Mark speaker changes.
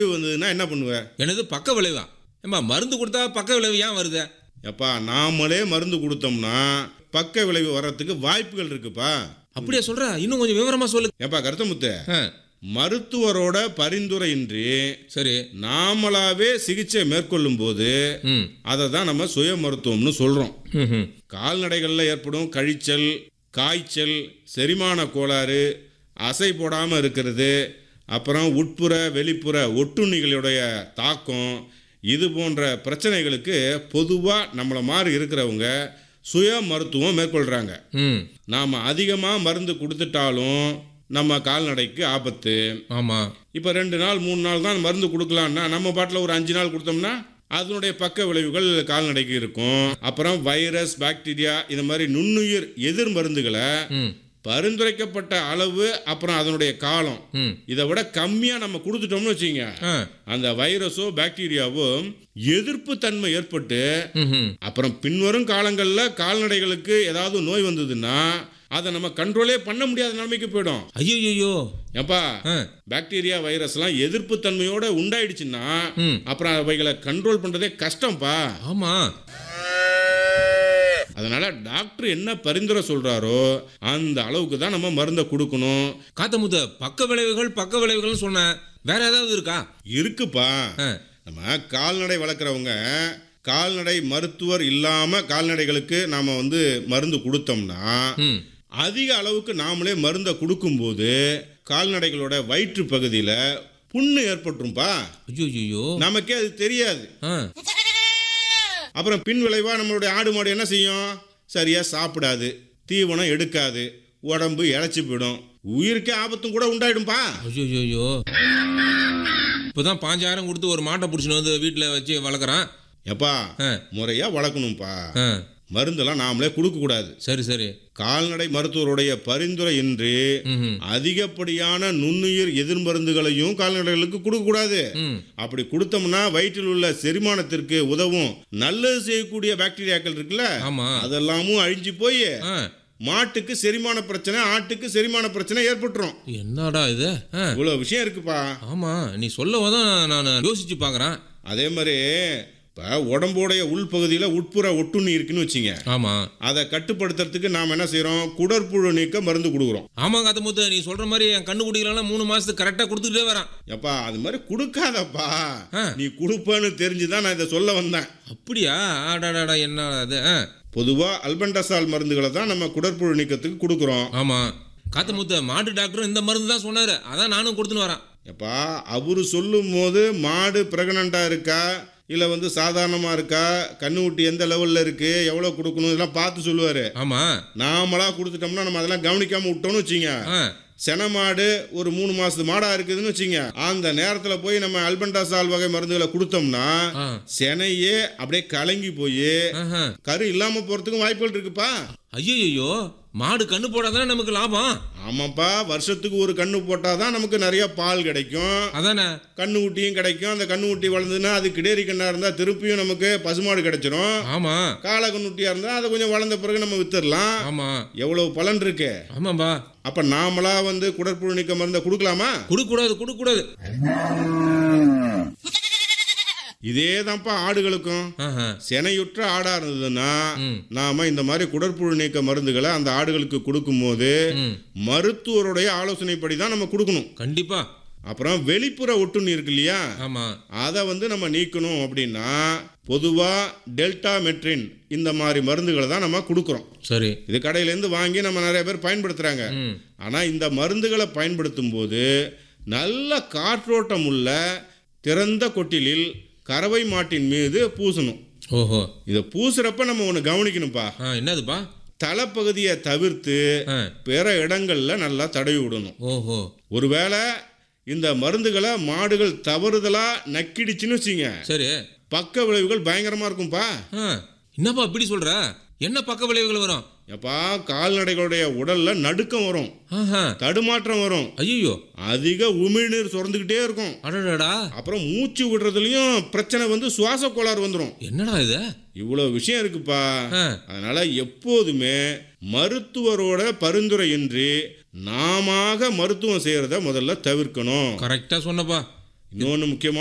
Speaker 1: வந்ததுன்னா என்ன பண்ணுவ
Speaker 2: எனது பக்க விளைவா ஏம்மா மருந்து கொடுத்தா பக்க விளைவு ஏன் வருது
Speaker 1: எப்பா நாமளே மருந்து கொடுத்தோம்னா பக்க விளைவு வர்றதுக்கு வாய்ப்புகள் இருக்குப்பா
Speaker 2: அப்படியே சொல்ற இன்னும் கொஞ்சம் விவரமா சொல்லு
Speaker 1: ஏப்பா கருத்தமுத்து
Speaker 2: ஆ,
Speaker 1: மருத்துவரோட பரிந்துரையின்றி
Speaker 2: சரி
Speaker 1: நாமளாவே சிகிச்சை மேற்கொள்ளும் போது
Speaker 2: ம்
Speaker 1: அதை தான் நம்ம சுய மருத்துவம்னு சொல்கிறோம்
Speaker 2: ம், ம்.
Speaker 1: கால்நடைகளில் ஏற்படும் கழிச்சல் காய்ச்சல் செரிமான கோளாறு அசை போடாமல் இருக்கிறது அப்புறம் உட்புற வெளிப்புற ஒட்டுண்ணிகளுடைய தாக்கம் இது போன்ற பிரச்சனைகளுக்கு பொதுவாக நம்மளை மாதிரி இருக்கிறவங்க சுய மருத்துவம் மேற்கொள்கிறாங்க
Speaker 2: ம்
Speaker 1: நாம் அதிகமாக மருந்து கொடுத்துட்டாலும் நம்ம கால்நடைக்கு ஆபத்து
Speaker 2: ஆமா
Speaker 1: இப்போ ரெண்டு நாள் மூணு நாள் தான் மருந்து கொடுக்கலான்னா நம்ம பாட்டில் ஒரு அஞ்சு நாள் கொடுத்தோம்னா அதனுடைய பக்க விளைவுகள் கால்நடைக்கு இருக்கும் அப்புறம் வைரஸ் பாக்டீரியா இந்த மாதிரி நுண்ணுயிர் எதிர் மருந்துகளை
Speaker 2: ம்
Speaker 1: பரிந்துரைக்கப்பட்ட அளவு அப்புறம் அதனுடைய காலம்
Speaker 2: ம்
Speaker 1: இதை விட கம்மியாக நம்ம கொடுத்துட்டோம்னு வச்சுங்க
Speaker 2: ஆ
Speaker 1: அந்த வைரஸோ பாக்டீரியாவோ எதிர்ப்பு தன்மை ஏற்பட்டு
Speaker 2: ம் ம்
Speaker 1: அப்புறம் பின்வரும் காலங்களில் கால்நடைகளுக்கு ஏதாவது நோய் வந்ததுன்னா அதை நம்ம கண்ட்ரோலே பண்ண முடியாத நிலைமைக்கு போயிடும்
Speaker 2: ஐயோ
Speaker 1: ஏப்பா
Speaker 2: ஆ
Speaker 1: பாக்டீரியா வைரஸ்லாம் எதிர்ப்பு தன்மையோட உண்டாயிடுச்சுன்னா
Speaker 2: ம்
Speaker 1: அப்புறம் அவைகளை கண்ட்ரோல் பண்றதே கஷ்டம்ப்பா
Speaker 2: ஆமா
Speaker 1: அதனால டாக்டர் என்ன பரிந்துரை சொல்றாரோ அந்த அளவுக்கு தான் நம்ம மருந்தை கொடுக்கணும்
Speaker 2: காத்தமுத்த பக்க விளைவுகள் பக்க விளைவுகள்னு சொன்னேன் வேற ஏதாவது இருக்கா
Speaker 1: இருக்குப்பா
Speaker 2: ஆ
Speaker 1: நம்ம கால்நடை வளர்க்குறவங்க கால்நடை மருத்துவர் இல்லாம கால்நடைகளுக்கு நாம வந்து மருந்து கொடுத்தோம்னா
Speaker 2: ம்
Speaker 1: அதிக அளவுக்கு நாமளே மருந்தை கொடுக்கும்போது கால்நடைகளோட வயிற்று பகுதியில் புண்ணு ஏற்பட்டுரும்பா
Speaker 2: ஐயோ
Speaker 1: நமக்கே அது தெரியாது
Speaker 2: ஆ
Speaker 1: அப்புறம் பின் விளைவாக நம்மளுடைய ஆடு மாடு என்ன செய்யும் சரியாக சாப்பிடாது தீவனம் எடுக்காது உடம்பு இழைச்சி போயிடும் உயிருக்கே ஆபத்தும் கூட உண்டாயிடும்பா
Speaker 2: ஐயோ இப்போதான் பாஞ்சாயிரம் கொடுத்து ஒரு மாட்டை பிடிச்சின்னு வந்து வீட்டில் வச்சு வளர்க்குறான்
Speaker 1: எப்பா
Speaker 2: ஆ
Speaker 1: முறையாக வளர்க்கணும்ப்பா
Speaker 2: ஆ
Speaker 1: மருந்தெல்லாம் நாமளே கொடுக்கக்கூடாது
Speaker 2: சரி சரி
Speaker 1: கால்நடை மருத்துவருடைய பரிந்துரை இன்றி
Speaker 2: ம்
Speaker 1: அதிகப்படியான நுண்ணுயிர் எதிர்மருந்துகளையும் கால்நடைகளுக்கு கொடுக்கக்கூடாது
Speaker 2: ம்
Speaker 1: அப்படி கொடுத்தோம்னா வயிற்றில் உள்ள செரிமானத்திற்கு உதவும் நல்லது செய்யக்கூடிய பாக்டீரியாக்கள் இருக்குல்ல
Speaker 2: ஆமாம்
Speaker 1: அதெல்லாமும் அழிஞ்சு போய்
Speaker 2: ஆ
Speaker 1: மாட்டுக்கு செரிமான பிரச்சனை ஆட்டுக்கு செரிமான பிரச்சனை ஏற்பட்டுரும்
Speaker 2: என்னடா இது ஆ
Speaker 1: இவ்வளோ விஷயம் இருக்குப்பா
Speaker 2: ஆமாம் நீ சொல்லவோ தான் நான் யோசிச்சு பார்க்குறேன்
Speaker 1: அதே மாதிரி இப்போ உடம்போடைய உள்பகுதியில் உட்புற ஒட்டுண்ணி இருக்குன்னு வச்சுங்க
Speaker 2: ஆமாம்
Speaker 1: அதை கட்டுப்படுத்துறதுக்கு நாம் என்ன செய்கிறோம் குடற்புழு நீக்க மருந்து கொடுக்குறோம்
Speaker 2: ஆமாம் காத்தமுத்து நீ சொல்கிற மாதிரி என் கண்ணு குடிக்கலாம் மூணு மாதத்துக்கு கரெக்டாக கொடுத்துக்கிட்டே வரான்
Speaker 1: எப்பா அது மாதிரி கொடுக்காதப்பா
Speaker 2: ஆ.
Speaker 1: நீ கொடுப்பேன்னு தெரிஞ்சு தான் நான் இதை சொல்ல வந்தேன்
Speaker 2: அப்படியா ஆடாடாடா என்ன அது ஆ
Speaker 1: பொதுவாக அல்பண்டசால் மருந்துகளை தான் நம்ம குடற்புழு நீக்கத்துக்கு கொடுக்குறோம்
Speaker 2: ஆமாம் காத்தமுத்து மாட்டு டாக்டரும் இந்த மருந்து தான் சொன்னார் அதான் நானும் கொடுத்துன்னு வரேன்
Speaker 1: எப்பா அவரு சொல்லும் போது மாடு பிரெக்னண்ட்டாக இருக்கா இல்லை வந்து சாதாரணமாக இருக்கா கண்ணுக்குட்டி எந்த லெவலில் இருக்குது எவ்வளோ கொடுக்கணும் இதெல்லாம் பார்த்து சொல்லுவார்
Speaker 2: ஆமாம்
Speaker 1: நாமளாக கொடுத்துட்டோம்னா நம்ம அதெல்லாம் கவனிக்காமல் விட்டோம்னு வச்சிங்க
Speaker 2: ஆ
Speaker 1: சென மாடு ஒரு மூணு மாசத்து மாடா இருக்குதுன்னு வச்சுங்க அந்த நேரத்துல போய் நம்ம அல்பண்டாசால் வகை மருந்துகளை கொடுத்தோம்னா
Speaker 2: ஆ
Speaker 1: செனையே அப்படியே கலங்கி போய்
Speaker 2: ஆஹா
Speaker 1: கரு இல்லாம போறதுக்கும் வாய்ப்புகள் இருக்குப்பா
Speaker 2: ஐயோ மாடு கண்ணு போடாதானே நமக்கு லாபம்
Speaker 1: ஆமாப்பா வருஷத்துக்கு ஒரு கண்ணு போட்டாதான் நமக்கு நிறைய பால் கிடைக்கும்
Speaker 2: அதானே
Speaker 1: கண்ணு ஊட்டியும் கிடைக்கும் அந்த கண்ணு ஊட்டி வளர்ந்ததுன்னா அது கிடேரி கண்ணா இருந்தா திருப்பியும் நமக்கு பசுமாடு கிடைச்சிரும்
Speaker 2: ஆமாம்
Speaker 1: காளை கண்ணுட்டியா இருந்தா அதை கொஞ்சம் வளர்ந்த பிறகு நம்ம வித்துடலாம்
Speaker 2: ஆமாம்
Speaker 1: எவ்வளவு பலன் இருக்கு
Speaker 2: ஆமாம்பா
Speaker 1: அப்ப நாமளா வந்து குடற்புழு நீக்க மருந்தை கொடுக்கலாமா
Speaker 2: கொடுக்கூடாது கொடுக்கூடாது
Speaker 1: இதே தான்ப்பா ஆடுகளுக்கும்
Speaker 2: ஆஹா
Speaker 1: செனையுற்ற ஆடா இருந்ததுன்னா
Speaker 2: ம்.
Speaker 1: நாம இந்த மாதிரி குடற்புழு நீக்க மருந்துகளை அந்த ஆடுகளுக்கு கொடுக்கும்போது
Speaker 2: ம்
Speaker 1: மருத்துவருடைய ஆலோசனைப்படி தான் நம்ம கொடுக்கணும்
Speaker 2: கண்டிப்பா
Speaker 1: அப்புறம் வெளிப்புற ஒட்டுண்ணி இருக்கு இல்லையா
Speaker 2: ஆமாம்
Speaker 1: அதை வந்து நம்ம நீக்கணும் அப்படின்னா பொதுவாக டெல்டா மெட்ரின் இந்த மாதிரி மருந்துகளை தான் நம்ம கொடுக்குறோம்
Speaker 2: சரி
Speaker 1: இது கடையிலேருந்து வாங்கி நம்ம நிறைய பேர் பயன்படுத்துகிறாங்க
Speaker 2: ம்
Speaker 1: ஆனால் இந்த மருந்துகளை பயன்படுத்தும் போது நல்ல காற்றோட்டம் உள்ள திறந்த கொட்டிலில் கறவை மாட்டின் மீது பூசணும்
Speaker 2: ஓஹோ
Speaker 1: இதை பூசுறப்ப நம்ம ஒன்று கவனிக்கணும்ப்பா
Speaker 2: ஆ என்னதுப்பா
Speaker 1: தலைப்பகுதியை தவிர்த்து
Speaker 2: ஆ
Speaker 1: பிற இடங்கள்ல நல்லா தடவி விடணும்
Speaker 2: ஓஹோ
Speaker 1: ஒருவேளை இந்த மருந்துகளை மாடுகள் தவறுதலா நக்கிடுச்சுன்னு வச்சுங்க
Speaker 2: சரி
Speaker 1: பக்க விளைவுகள் பயங்கரமா இருக்கும்பா
Speaker 2: ஆ என்னப்பா இப்படி சொல்ற என்ன பக்க விளைவுகள் வரும்
Speaker 1: எப்பா கால்நடைகளுடைய உடல்ல நடுக்கம் வரும்
Speaker 2: ஆஹா
Speaker 1: தடுமாற்றம் வரும்
Speaker 2: ஐயோ
Speaker 1: அதிக உமிழ்நீர் சுரந்துக்கிட்டே இருக்கும்
Speaker 2: அடடடா
Speaker 1: அப்புறம் மூச்சு விடுறதுலயும் பிரச்சனை வந்து சுவாச கோளாறு வந்துடும்
Speaker 2: என்னடா இது
Speaker 1: இவ்வளவு விஷயம் இருக்குப்பா
Speaker 2: ஆ
Speaker 1: அதனால எப்போதுமே மருத்துவரோட பரிந்துரையின்றி நாமாக மருத்துவம் செய்யறத முதல்ல தவிர்க்கணும்
Speaker 2: கரெக்டா சொன்னப்பா
Speaker 1: இன்னொன்று முக்கியமான